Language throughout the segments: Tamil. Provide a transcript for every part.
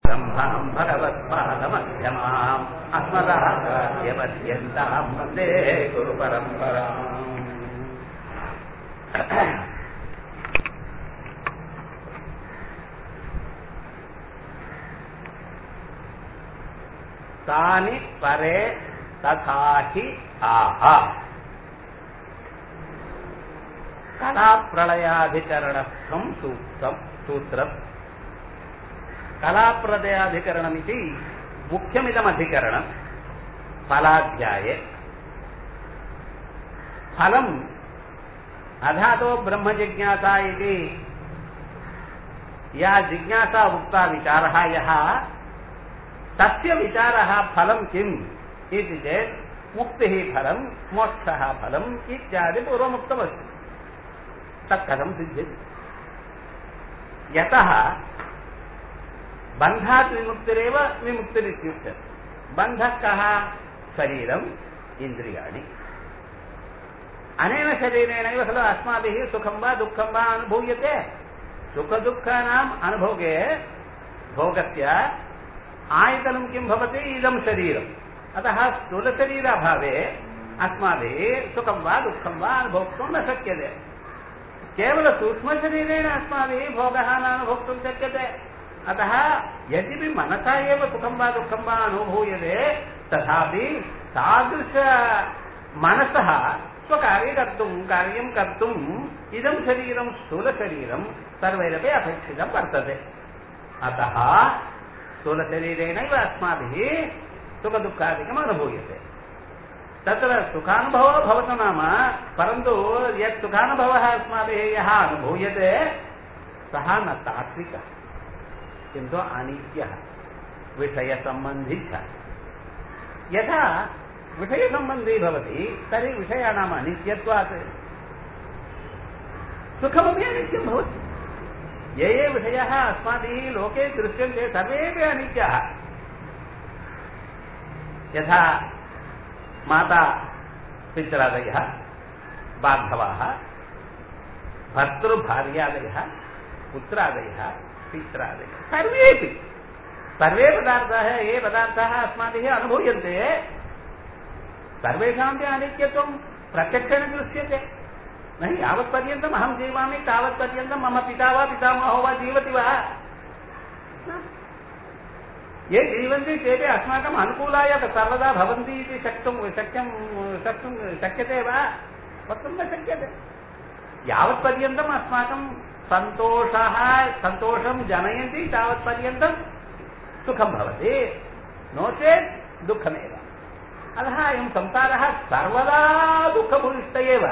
ब्रह्मणम् भगवत्पादमध्यमाम् अस्मदाचार्यपर्यन्ताम् वन्दे गुरुपरम्पराम् तानि परे तथा हि आह कलाप्रलयाधिकरणस्थं सूक्तम् सूत्रम् कलाप्रदयाधिकरणमिति मुख्यमिदमधिकरणम् फलाध्याये फलम् अधातो ब्रह्मजिज्ञासा इति या जिज्ञासा उक्ता विचारः यः तस्य विचारः फलं किम् इति चेत् मुक्तिः फलं मोक्षः फलम् इत्यादि पूर्वमुक्तमस्ति तत्कथं सिद्ध्यति यतः बन्धात् विमुक्तिरेव विमुक्तिरित्युच्यते बन्धः कः शरीरम् इन्द्रियाणि अनेन शरीरेणैव खलु अस्माभिः सुखं वा दुःखं वा अनुभूयते सुखदुःखानाम् अनुभोगे भोगस्य आयतनं किं भवति इदं शरीरम् अतः स्थूलशरीराभावे अस्माभिः सुखं वा दुःखं वा अनुभोक्तुं न शक्यते केवलसूक्ष्मशरीरेण अस्माभिः भोगः न अनुभोक्तुं शक्यते अतः यद्यपि मनसा एव सुखं वा दुःखं वा अनुभूयते तथापि तादृशमनसः स्वकार्ये कर्तुं कार्यं कर्तुम् इदं शरीरं स्थूलशरीरं सर्वैरपि अपेक्षितं वर्तते अतः स्थूलशरीरेणैव अस्माभिः सुखदुःखादिकम् अनुभूयते तत्र सुखानुभवः भवतु नाम परन्तु यत् सुखानुभवः अस्माभिः यः अनुभूयते सः न तात्विकः किन्तु अनित्यः विषयसम्बन्धी च यथा विषयसम्बन्धी भवति तर्हि विषयाणाम् अनित्यत्वात् सुखमपि अनित्यं भवति ये ये विषयाः अस्माभिः लोके दृश्यन्ते सर्वेपि अनित्याः यथा माता पितरादयः बान्धवाः भर्तृभार्यादयः पुत्रादयः पित्रादयः सर्वेपि सर्वे पदार्थाः ये पदार्थाः अस्माभिः अनुभूयन्ते सर्वेषामपि अनित्यत्वं प्रत्यक्षेण दृश्यते न हि यावत्पर्यन्तम् अहं जीवामि तावत्पर्यन्तं मम पिता वा पितामहो वा जीवति वा ये जीवन्ति तेपि अस्माकम् अनुकूलाय सर्वदा भवन्ति इति शक्तुं शक्यं शक्तुं शक्यते वा वक्तुं न शक्यते यावत्पर्यन्तम् अस्माकं सन्तोषः सन्तोषं जनयन्ति तावत्पर्यन्तं सुखं भवति नो चेत् दुःखमेव अतः अयं संसारः सर्वदा दुःखभूयिष्ट एव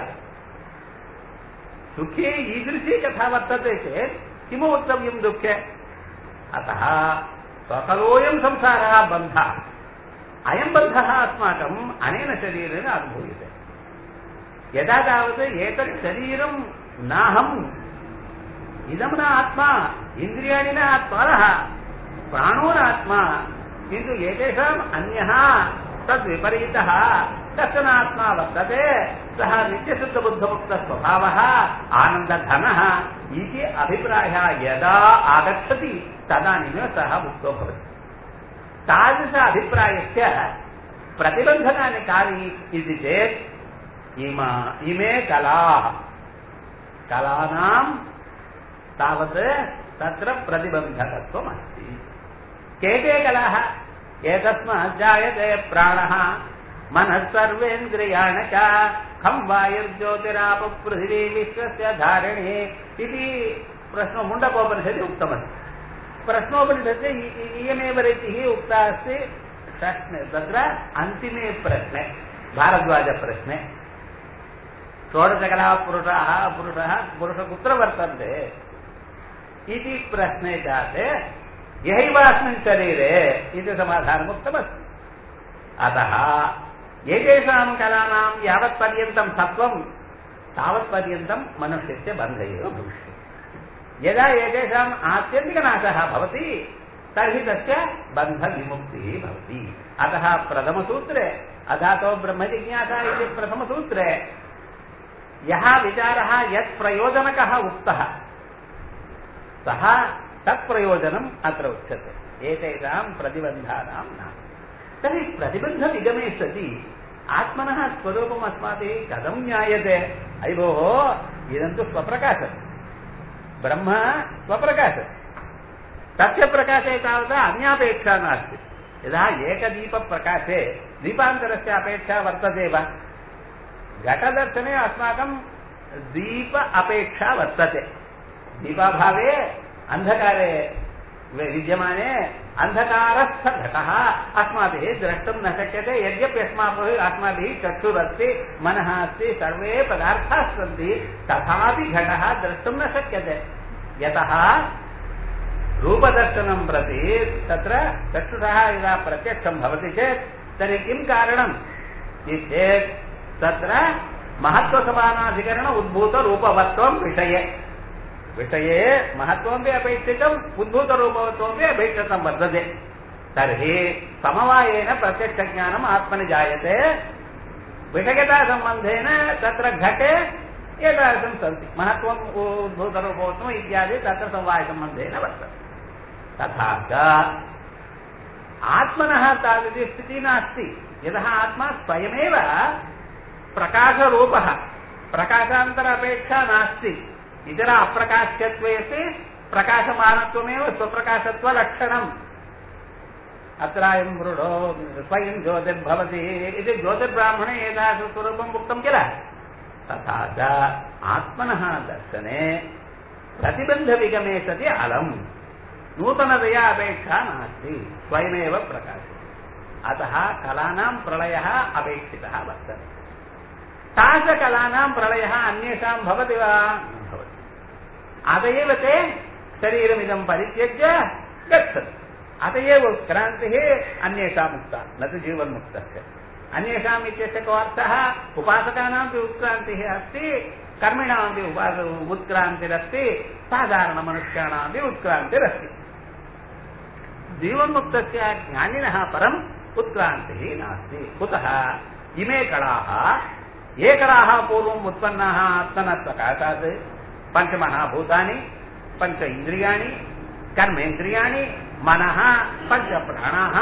सुखे ईदृशी कथा वर्तते चेत् किमु वक्तव्यं दुःखे अतः सकलोऽयं संसारः बन्धः अयं बन्धः अस्माकम् अनेन शरीरेण अनुभूयते यदा तावत् एतत् शरीरं नाहम् इदं न आत्मा इन्द्रियाणि न आत्मानः प्राणो न आत्मा किन्तु एतेषाम् अन्यः तद्विपरीतः कश्चन आत्मा वर्तते सः नित्यशुद्धबुद्धमुक्तस्वभावः आनन्दघनः इति अभिप्रायः यदा आगच्छति तदानीमेव सः मुक्तो भवति तादृश अभिप्रायस्य प्रतिबन्धकानि कानि इति चेत् इमा इमे कलाः कलानां तावत् तत्र प्रतिबन्धकत्वमस्ति के के कलाः एतस्मात् जायते प्राणः मनः सर्वेन्द्रियाण च खं वायुर्ज्योतिरापपृथिवी विश्वस्य धारिणी इति प्रश्नो मुण्डकोपनिषदि उक्तमस्ति प्रश्नोपनिषदि इयमेव रीतिः उक्ता अस्ति प्रश्ने तत्र अन्तिमे प्रश्ने भारद्वाजप्रश्ने षोडशकलाः पुरुषाः पुरुषः पुरुषः कुत्र वर्तन्ते इति प्रश्ने जाते यैवास्मिन् शरीरे इति समाधानमुक्तमस्ति अतः एतेषां कलानां यावत्पर्यन्तं सत्त्वं तावत्पर्यन्तं मनुष्यस्य बन्ध एव भविष्यति यदा एतेषाम् आत्यन्तिकनाशः भवति तर्हि तस्य बन्धविमुक्तिः भवति अतः प्रथमसूत्रे अधातो ब्रह्मजिज्ञासा इति प्रथमसूत्रे यः विचारः यत् प्रयोजनकः उक्तः सः तत्प्रयोजनम् अत्र उच्यते एतेषां प्रतिबन्धानां नास्ति तर्हि प्रतिबन्धनिगमे सति आत्मनः स्वरूपम् अस्माभिः कथं ज्ञायते अयि भोः इदं तु स्वप्रकाशः ब्रह्म स्वप्रकाशः तस्य प्रकाशे तावता अन्यापेक्षा नास्ति यदा एकदीपप्रकाशे दीपान्तरस्य अपेक्षा वर्तते वा घटदर्शने अस्माकं दीप अपेक्षा वर्तते दीपाभावे अन्धकारे विद्यमाने अन्धकारस्थ घटः अस्माभिः द्रष्टुं न शक्यते यद्यपि अस्माभिः अस्माभिः चक्षुरस्ति मनः अस्ति सर्वे पदार्थाः सन्ति तथापि घटः द्रष्टुं न शक्यते यतः रूपदर्शनं प्रति तत्र चक्षुषः यदा प्रत्यक्षं भवति चेत् तर्हि किं कारणम् इति चेत् तत्र महत्त्वसमानाधिकरण उद्भूतरूपवत्वं विषये विषये महत्त्वमपि अपेक्षितम् उद्भूतरूपवत्वमपि अपेक्षितं वर्तते तर्हि समवायेन प्रत्यक्षज्ञानम् आत्मनि जायते विषयतासम्बन्धेन तत्र घटे एतादृशं सन्ति महत्त्वम् उद्भूतरूपवत्वम् इत्यादि तत्र समवायसम्बन्धेन वर्तते तथा च आत्मनः तादृशी स्थितिः नास्ति यतः आत्मा स्वयमेव प्रकाशरूपः प्रकाशान्तर अपेक्षा नास्ति इतर अप्रकाश्यत्वेपि प्रकाशमानत्वमेव स्वप्रकाशत्वलक्षणम् अत्रायं मृडो स्वयं ज्योतिर्भवति इति ज्योतिर्ब्राह्मणे एतादृशस्वरूपम् उक्तं किल तथा च आत्मनः दर्शने प्रतिबन्धविगमे सति अलम् नूतनतया अपेक्षा नास्ति स्वयमेव प्रकाशः अतः कलानां प्रलयः अपेक्षितः वर्तते तादृशकलानां प्रलयः अन्येषां भवति वा न भवति अत एव ते शरीरमिदं परित्यज्य गच्छन्ति अत एव उत्क्रान्तिः अन्येषाम् उक्ता न तु जीवन्मुक्तस्य अन्येषाम् इत्यस्य को अर्थः उपासकानामपि उत्क्रान्तिः अस्ति कर्मिणामपि उपास उत्क्रान्तिरस्ति साधारणमनुष्याणामपि उत्क्रान्तिरस्ति जीवन्मुक्तस्य ज्ञानिनः परम् उत्क्रान्तिः नास्ति कुतः इमे कलाः ये कलाः पूर्वम् उत्पन्नाः आत्मनत्वकाशात् पञ्चमहाभूतानि पञ्च इन्द्रियाणि कर्मेन्द्रियाणि मनः पञ्चप्राणाः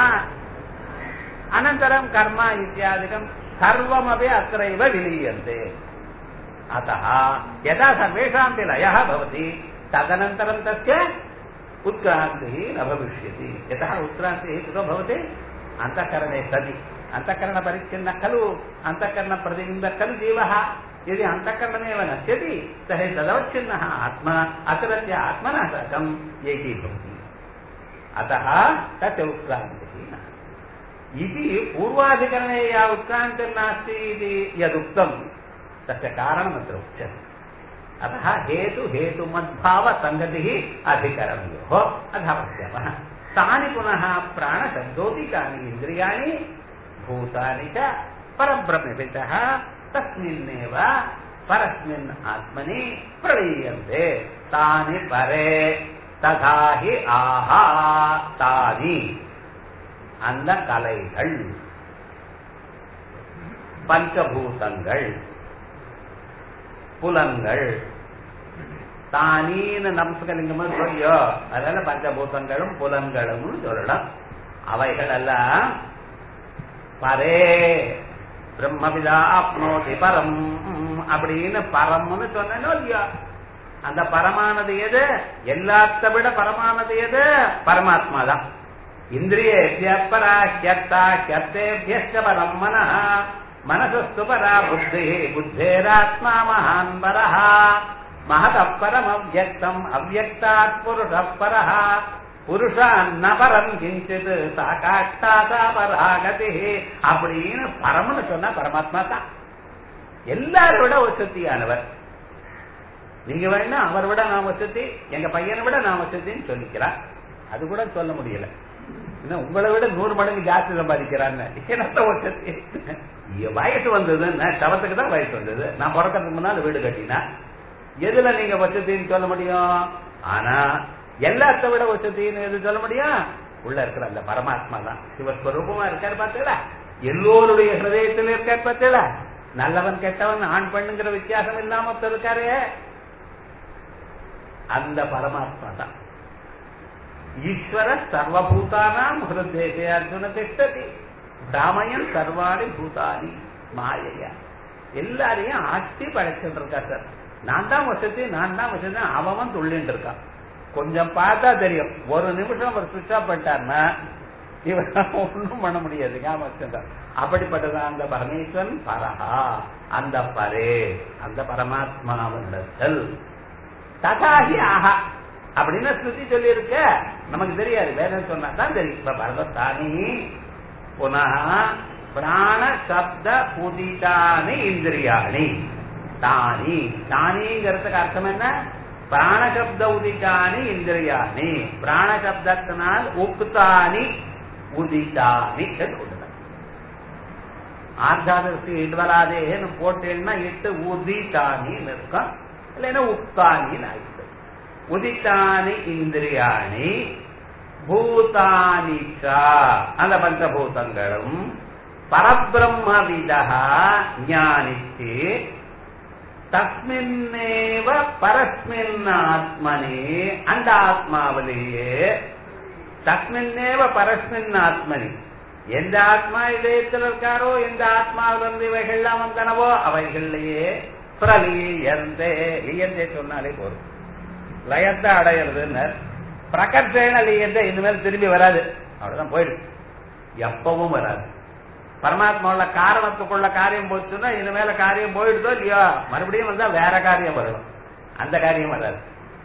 अनन्तरं कर्म इत्यादिकं सर्वमपि अत्रैव विलीयन्ते अतः यदा सर्वेषामपि लयः भवति तदनन्तरं तस्य उत्क्रान्तिः न भविष्यति यतः उत्क्रान्तिः कुतो भवति अन्तःकरणे सति अन्तःकरणपरिच्छिन्नः खलु अन्तःकरणप्रतिबिम्बः खलु जीवः यदि अन्तःकरणमेव नश्यति तर्हि तदवच्छिन्नः आत्मा अत्रत्य आत्मनः साकम् एकीभवति अतः तस्य उत्क्रान्तिः न इति पूर्वाधिकरणे या उत्क्रान्तिर्नास्ति इति यदुक्तं तस्य कारणमत्र उच्यते अतः हेतु हेतुमद्भाव सङ्गतिः अधिकरणयोः अतः पश्यामः तानि पुनः प्राणशब्दोदिकानि इन्द्रियाणि भूतानि च परब्रह्मभितः तस्मिन्नेव परस्मिन् आत्मनि प्रलीयन्ते तानि परे तथा हि ஆஹா தானி அந்த கலைகள் பஞ்சபூதங்கள் புலன்கள் தானீன்னு நம்சகலிங்கமும் சொல்லியோ அதனால பஞ்சபூதங்களும் புலன்களும் சொல்லலாம் அவைகள் எல்லாம் பரே பிரம்மவிதா அப்னோதி பரம் அப்படின்னு பரம்னு சொன்னோ இல்லையா அந்த பரமானது எது எல்லாத்த விட பரமானது எது பரமாத்மா தான் இந்திரிய பரா ஹியத்தா ஹியத்தேபியஸ்ட பரம் மனஹ மனசஸ்து பரா புத்தி புத்தேராத்மா மகான் பரஹ மகத பரம் அவ்வக்தம் அவ்வக்தாத் புருஷ பரஹ புருஷான்ன பரம் கிஞ்சித் சாகாஷ்டாதா பராகதி அப்படின்னு பரம்னு சொன்னா பரமாத்மா தான் எல்லாரும் விட ஒரு சக்தியானவர் நீங்க வேணா அவர் விட நான் வசதி எங்க பையனை விட நான் வசதின்னு சொல்லிக்கிறான் அது கூட சொல்ல முடியல இன்னும் உங்களை விட நூறு மடங்கு ஜாஸ்தி சம்பாதிக்கிறான்னு என்னத்த வசதி வயசு வந்ததுன்னு சவத்துக்கு தான் வயசு வந்தது நான் பிறக்கிறதுக்கு முன்னால் வீடு கட்டினா எதுல நீங்க வசதின்னு சொல்ல முடியும் ஆனா எல்லாத்த விட வசதின்னு எது சொல்ல முடியும் உள்ள இருக்கிற அந்த பரமாத்மா தான் சிவஸ்வரூபமா இருக்காரு பார்த்தீங்களா எல்லோருடைய ஹிருதயத்தில் இருக்காரு பார்த்தீங்களா நல்லவன் கெட்டவன் ஆண் பெண்ணுங்கிற வித்தியாசம் இல்லாம ஒருத்தர் இருக்காரு அந்த பரமாத்மா தான் ஈஸ்வர சர்வபூதானாம் ஹிருதேசே அர்ஜுன திஷ்டதி பிராமயன் சர்வாணி பூதானி மாயையா எல்லாரையும் ஆட்சி படைச்சுட்டு இருக்கா சார் நான் தான் வசதி நான் தான் வசதி அவன் துள்ளிட்டு இருக்கான் கொஞ்சம் பார்த்தா தெரியும் ஒரு நிமிஷம் அவர் சுவிட்ச் ஆஃப் பண்ணிட்டாருன்னா இவன் ஒன்றும் பண்ண முடியாது ஞாபகம் அப்படிப்பட்டதான் அந்த பரமேஸ்வரன் பரஹா அந்த பரே அந்த பரமாத்மாவினிடத்தில் ததாகி ஆஹா அப்படின்னு ஸ்ருதி சொல்லி இருக்க நமக்கு தெரியாது வேற சொன்னா தான் தெரியும் இப்ப பரதத்தானி புனः பிராண சப்த உதிதானி இந்திரியாணி தானி தானிங்கிறதுக்கு அர்த்தம் என்ன பிராணசப்த உதிதானி இந்திரியாணி பிராணசப்தத்தினால் உக்தானி உதிதானி கொண்டுதான் ஆர்தாதசி இடுவலாதேன்னு போட்டேன்னா இட்டு உதிதானின்னு இருக்கும் இல்லைன்னா உக்தானின்னு ஆயிடுது உதித்தானி இந்திரியாணி பூதானி அந்த பஞ்சபூதங்களும் பரபிரம்மவிதா ஞானிக்கு தஸ்மின்னேவ பரஸ்மின் ஆத்மனி அந்த ஆத்மாவிலேயே தஸ்மின்னேவ பரஸ்மின் ஆத்மனி எந்த ஆத்மா இதயத்தில் இருக்காரோ எந்த ஆத்மாவிலிருந்து இவைகள்லாம் வந்தனவோ அவைகள்லயே பிரலீயந்தே லீயந்தே சொன்னாலே போதும் லயத்தை அடையிறதுன்னு பிரகர்ஷேன லீயந்தே இனிமேல் திரும்பி வராது அவ்வளவுதான் போயிடுது எப்பவும் வராது பரமாத்மாவுள்ள காரணத்துக்குள்ள காரியம் போச்சுன்னா இனிமேல காரியம் போயிடுதோ இல்லையோ மறுபடியும் வந்தா வேற காரியம் வரணும் அந்த காரியம் வராது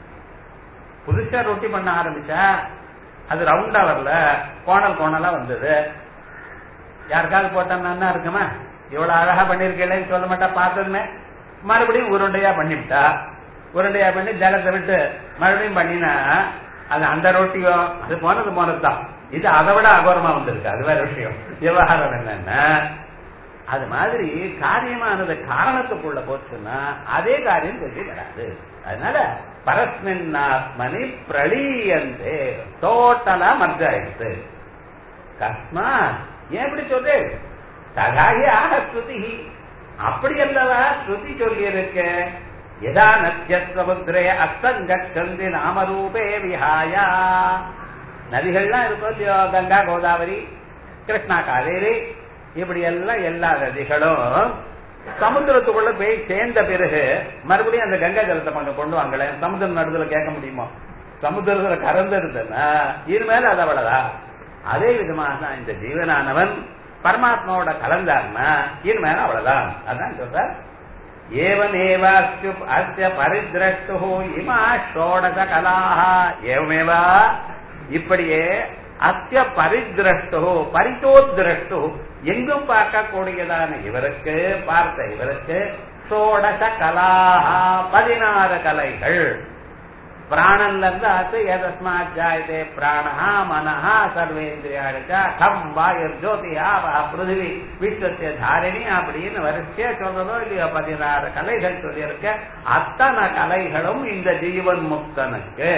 புதுசா ரொட்டி பண்ண ஆரம்பிச்சா அது ரவுண்டா வரல கோணல் கோணலா வந்தது யாருக்காவது போட்டோம்னா என்ன இருக்குமா இவ்வளவு அழகா பண்ணிருக்கேன்னு சொல்ல மாட்டா பார்த்ததுமே மறுபடியும் உருண்டையா பண்ணிவிட்டா உருண்டையா பண்ணி ஜலத்தை விட்டு மறுபடியும் பண்ணினா அது அந்த ரொட்டியோ அது போனது போனதுதான் இது அதை விட அகோரமா வந்திருக்கு அது வேற விஷயம் விவகாரம் என்னன்னா அது மாதிரி காரியமானது காரணத்துக்குள்ள போச்சுன்னா அதே காரியம் சொல்லி வராது அதனால பரஸ்மின் ஆத்மனி பிரளீயந்தே டோட்டலா மர்ஜ ஆயிடுது கஸ்மா ஏன் இப்படி சொல்லு தகாகி ஆக ஸ்ருதி அப்படி அல்லவா ஸ்ருதி சொல்லி இருக்க யதா நத்தியஸ்வமுத்ரே அஸ்தங்கச்சந்தி நாமரூபே விஹாயா நதிகள்லாம் இருக்கும் இல்லையோ கங்கா கோதாவரி கிருஷ்ணா காவேரி இப்படி எல்லாம் எல்லா நதிகளும் சமுத்திரத்துக்குள்ள போய் சேர்ந்த பிறகு மறுபடியும் அந்த கங்கா ஜலத்தை கொஞ்சம் கொண்டு வாங்கல சமுத்திரம் நடுத்துல கேட்க முடியுமா சமுத்திரத்துல கறந்துருதுன்னா இனிமேல அது அவ்வளவுதா அதே விதமாக தான் இந்த ஜீவனானவன் பரமாத்மாவோட கலந்தார்னா இனிமேல அவ்வளவுதான் அதான் சொல்ற ஏவமேவாஸ்து அஸ்ய பரிதிரஷ்டு இமா ஷோடச கலாக ஏவமேவா இப்படியே அத்திய பரிதிரஷ்டு பரிதோதிரஷ்டு எங்கும் பார்க்கக்கூடியதான இவருக்கு பார்த்த இவருக்கு சோடச கலாஹா பதினாறு கலைகள் பிராணன்ல இருந்து அது எதஸ்மாத் ஜாயதே பிராணஹா மனஹா சர்வேந்திரியாடிச்சா கம் வாயுர் ஜோதி ஆவா பிருத்திவி விஸ்வத்திய தாரிணி அப்படின்னு வரிசையா சொல்றதோ இல்லையோ பதினாறு கலைகள் சொல்லியிருக்க அத்தனை கலைகளும் இந்த ஜீவன் முக்தனுக்கு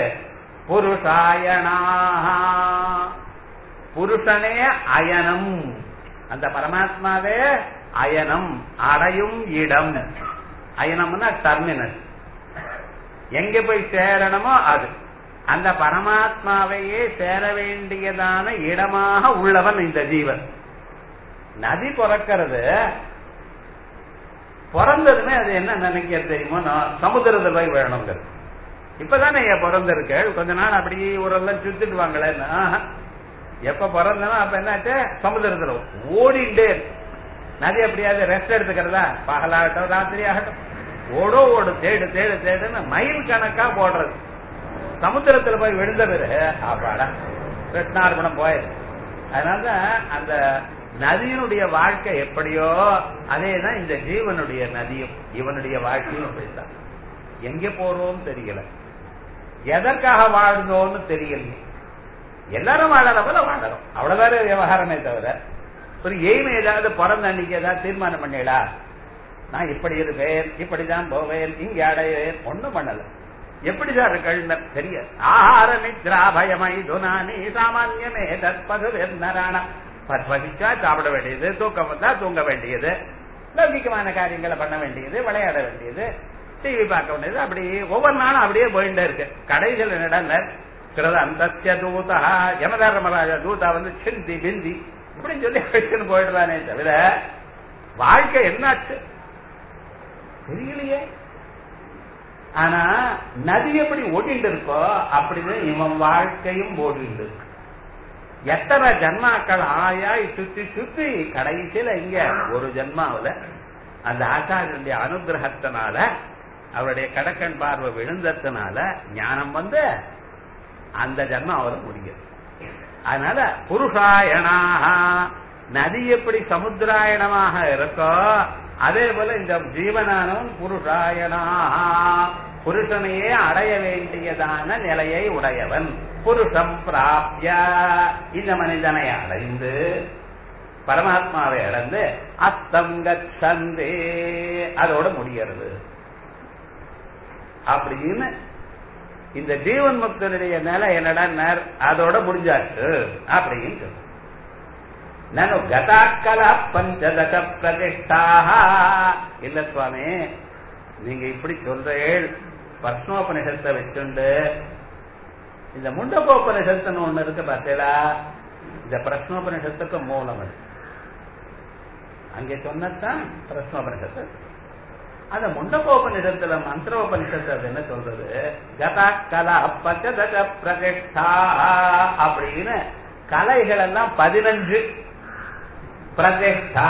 புருஷாயணாக புருஷனே அயனம் அந்த பரமாத்மாவே அயனம் அடையும் இடம் அயனம்னா டர்மினல் எங்க போய் சேரணுமோ அது அந்த பரமாத்மாவையே சேர வேண்டியதான இடமாக உள்ளவன் இந்த ஜீவன் நதி பிறக்கிறது பிறந்ததுமே அது என்ன நினைக்கிறது தெரியுமோ நான் சமுத்திரத்தில் போய் வேணுங்கிறது இப்பதானே என் பிறந்திருக்க கொஞ்ச நாள் அப்படி ஊரெல்லாம் சுத்திட்டு வாங்களேன்னு எப்ப பிறந்தனோ அப்ப என்னாச்சு சமுதிரத்துல ஓடிண்டே நதி அப்படியாவது ரெஸ்ட் எடுத்துக்கிறதா பகலாகட்டும் ராத்திரி ஆகட்டும் ஓடோ ஓடு தேடு தேடு தேடுன்னு மைல் கணக்கா போடுறது சமுத்திரத்துல போய் விழுந்த பிறகு அப்பாடா கிருஷ்ணார்பணம் போயிரு அதனாலதான் அந்த நதியினுடைய வாழ்க்கை எப்படியோ அதேதான் இந்த ஜீவனுடைய நதியும் இவனுடைய வாழ்க்கையும் அப்படித்தான் எங்க போறோம் தெரியல எதற்காக வாழ்ந்தோம்னு தெரியல எல்லாரும் வாழற போல வாழறோம் அவ்வளவுதான் விவகாரமே தவிர ஒரு எய்மை ஏதாவது பிறந்த அன்னைக்கு ஏதாவது தீர்மானம் பண்ணலா நான் இப்படி இருப்பேன் இப்படிதான் போவேன் இங்க அடைவேன் ஒண்ணும் பண்ணல எப்படி சார் இருக்கள்னு தெரிய ஆஹார நித்ரா பயமை துனானி சாமான்யமே தற்பது நராணா பசிச்சா சாப்பிட வேண்டியது தூக்கம் வந்தா தூங்க வேண்டியது லௌகிகமான காரியங்களை பண்ண வேண்டியது விளையாட வேண்டியது டிவி பார்க்க வேண்டியது அப்படி ஒவ்வொரு நாளும் அப்படியே போயிட்டே இருக்கு கடைகள் என்னடா கிருத அந்த தூதா யமதர்மராஜா தூதா வந்து சிந்தி பிந்தி இப்படின்னு சொல்லி அழிச்சுன்னு போயிடுறானே தவிர வாழ்க்கை என்னாச்சு தெரியலையே ஆனா நதி எப்படி ஓடிட்டு இருக்கோ அப்படின்னு இவன் வாழ்க்கையும் ஓடிட்டு இருக்கு எத்தனை ஜன்மாக்கள் ஆயாய் சுத்தி சுத்தி கடைசியில இங்க ஒரு ஜன்மாவில அந்த ஆச்சாரியனுடைய அனுகிரகத்தினால அவருடைய கடக்கன் பார்வை விழுந்ததுனால ஞானம் வந்து அந்த ஜன்மாவில முடியுது அதனால புருஷாயணாக நதி எப்படி சமுத்திராயணமாக இருக்கோ அதே போல இந்த ஜீவனானவன் புருஷாயணாக புருஷனையே அடைய வேண்டியதான நிலையை உடையவன் புருஷம் பிராப்ய இந்த மனிதனை அடைந்து பரமாத்மாவை அடைந்து அஸ்தம் கச்சந்தே அதோட முடிகிறது அப்படின்னு இந்த ஜீவன் முக்தனுடைய நிலை என்னடா அதோட முடிஞ்சாச்சு அப்படின்னு சொல்லு நனு கதாக்கல பஞ்சதச பிரதிஷ்டாக இல்ல சுவாமி நீங்க இப்படி சொல்றேள் பத்மோபனிஷத்தை வச்சுண்டு இந்த முண்டகோபனிஷத்துன்னு ஒண்ணு இருக்கு பார்த்தீங்களா இந்த பிரஸ்னோபனிஷத்துக்கு மூலம் அது அங்கே சொன்னதான் பிரஸ்னோபனிஷத்து அந்த முண்டகோபனிஷத்துல மந்திரோபனிஷத்து அது என்ன சொல்றது கதா கலா பஞ்சதச பிரதிஷ்டா அப்படின்னு கலைகள் எல்லாம் பதினஞ்சு பிரதிஷ்டா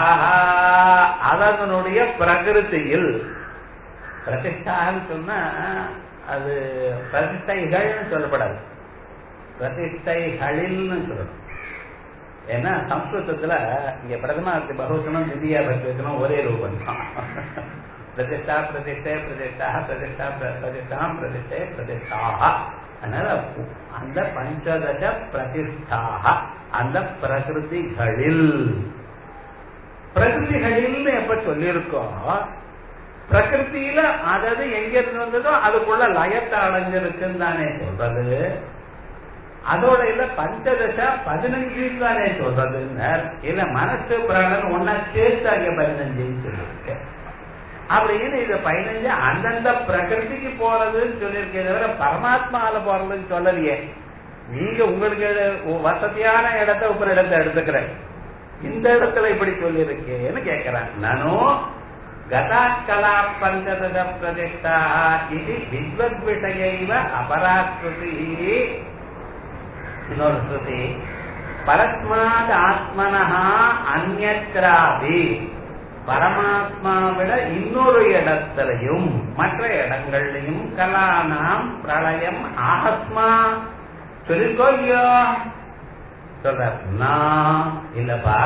அதனுடைய பிரகிருத்தியில் பிரதிஷ்டான்னு சொன்னா அது பிரதிஷ்டைகள்னு சொல்லப்படாது பிரதிஷ்டைகளில்னு சொல்லணும் ஏன்னா சம்ஸ்கிருதத்துல இங்க பிரதமார்த்தி பகுவசனம் திவ்யா பகுவசனம் ஒரே ரூபம் தான் பிரதிஷ்டா பிரதிஷ்டை பிரதிஷ்டா பிரதிஷ்டா பிரதிஷ்டாம் பிரதிஷ்டை பிரதிஷ்டாக அதனால அந்த பஞ்சதச பிரதிஷ்டாக அந்த பிரகிருதிகளில் பிரகிருதிகளில் எப்ப சொல்லியிருக்கோம் பிரகிருத்தியில அதாவது எங்க இருந்து வந்ததோ அதுக்குள்ள லயத்தை அடைஞ்சிருக்குன்னு தானே சொல்றது அதோட இல்ல பஞ்சதச பதினஞ்சு தானே சொல்றது இல்ல மனசு பிராணன் ஒன்னா சேர்த்து அங்க பதினஞ்சுன்னு சொல்லியிருக்கு அப்படின்னு இது பதினஞ்சு அந்தந்த பிரகிருதிக்கு போறதுன்னு சொல்லியிருக்கே தவிர பரமாத்மால போறதுன்னு சொல்லலையே நீங்க உங்களுக்கு வசதியான இடத்த ஒரு இடத்தை எடுத்துக்கிறேன் இந்த இடத்துல இப்படி சொல்லியிருக்கேன்னு கேட்கிறேன் நானும் கதாக்கலா பஞ்சதச பிரதிஷ்டா இது வித்வத் விஷயைவ அபராஸ்ருதி இன்னொரு ஸ்ருதி பரஸ்மாத் ஆத்மனஹா அந்நத்ராபி பரமாத்மா விட இன்னொரு இடத்திலையும் மற்ற இடங்கள்லையும் கலானாம் பிரளயம் ஆஹஸ்மா சொல்லிருக்கோ இல்லையோ சொல்ற நான் இல்லப்பா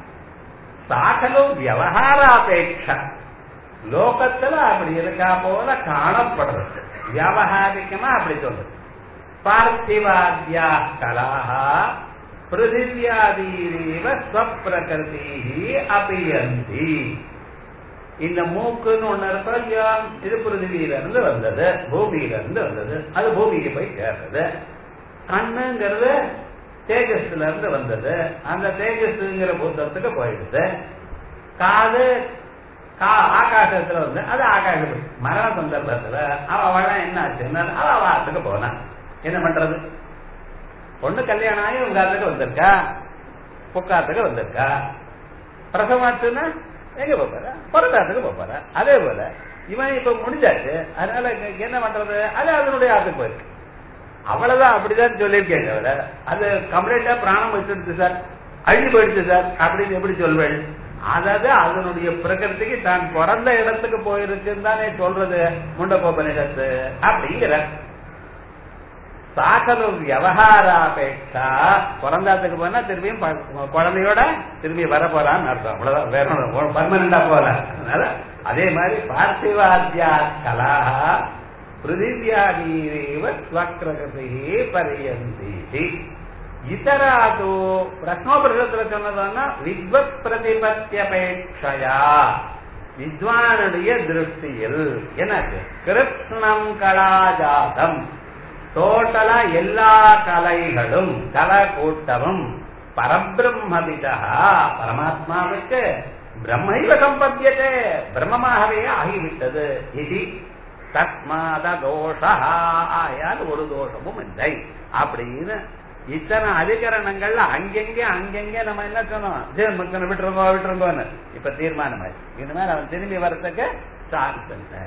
சாகலும் விவகாராபேட்சா லோகத்துல அப்படி இருக்கா போல காணப்படுறது வியாபகாரிக்கமா அப்படி சொல்றது பார்த்திவாத்யா கலாஹா பிருத்திவியாதீரீவ ஸ்வப்பிரகிருதி அபியந்தி இந்த மூக்குன்னு ஒண்ணு இருக்கோ இல்லையா இது பிருத்திவியில இருந்து வந்தது பூமியில இருந்து வந்தது அது பூமிக்கு போய் சேர்றது கண்ணுங்கிறது தேஜஸ்ல இருந்து வந்தது அந்த தேஜஸ்ங்கிற பூத்தத்துக்கு போயிடுது காது ஆகாசத்துல வந்து அது ஆகாசம் மரண சந்தர்ப்பத்துல அவ என்ன ஆச்சுன்னா அவ வாரத்துக்கு போனான் என்ன பண்றது பொண்ணு கல்யாணம் ஆகி உங்க ஆத்துக்கு வந்திருக்கா புக்காத்துக்கு வந்திருக்கா பிரசவாச்சுன்னா எங்க போப்பாரு பிறந்தாத்துக்கு போப்பாரு அதே போல இவன் இப்ப முடிஞ்சாச்சு அதனால என்ன பண்றது அது அதனுடைய ஆத்துக்கு போயிருக்கு அவ்வளவுதான் அப்படிதான் சொல்லியிருக்கேன் தவிர அது கம்ப்ளீட்டா பிராணம் வச்சிருச்சு சார் அழிஞ்சு போயிடுச்சு சார் அப்படின்னு எப்படி சொல்வேன் அதாவது அதனுடைய பிரகிருதிக்கு தான் பிறந்த இடத்துக்கு போயிருக்குன்னு தானே சொல்றது முண்டகோபனிடத்து அப்படிங்கிற சாகலு விவகாராபேட்சா பிறந்தாத்துக்கு போனா திரும்பியும் குழந்தையோட திரும்பி வர போறான்னு அர்த்தம் அவ்வளவுதான் வேற பர்மனண்டா போல அதனால அதே மாதிரி பார்த்திவாத்தியா கலா பிருத்திவியாதீரேவ ஸ்வக்ரகதி பரியந்தி இதராது பிரஸ்னோபரிஷத்துல சொன்னதுன்னா வித்வத் பிரதிபத்தியபேட்சையா வித்வானுடைய திருஷ்டியில் எனக்கு கிருஷ்ணம் கலாஜாதம் டோட்டலா எல்லா கலைகளும் கலை கூட்டமும் பரபிரம்மவிதா பரமாத்மாவுக்கு பிரம்மைவ சம்பத்தியதே பிரம்மமாகவே ஆகிவிட்டது இது தஸ்மாத தோஷா ஆயால் ஒரு தோஷமும் இல்லை அப்படின்னு இத்தனை அதிகரணங்கள்ல அங்கெங்க அங்கெங்க நம்ம என்ன சொன்னோம் ஜென்மக்கனை விட்டுருங்கோ விட்டுருங்கோன்னு இப்ப தீர்மானம் ஆயிடுச்சு இனிமேல் அவன் திரும்பி வரத்துக்கு சான்ஸ் இல்லை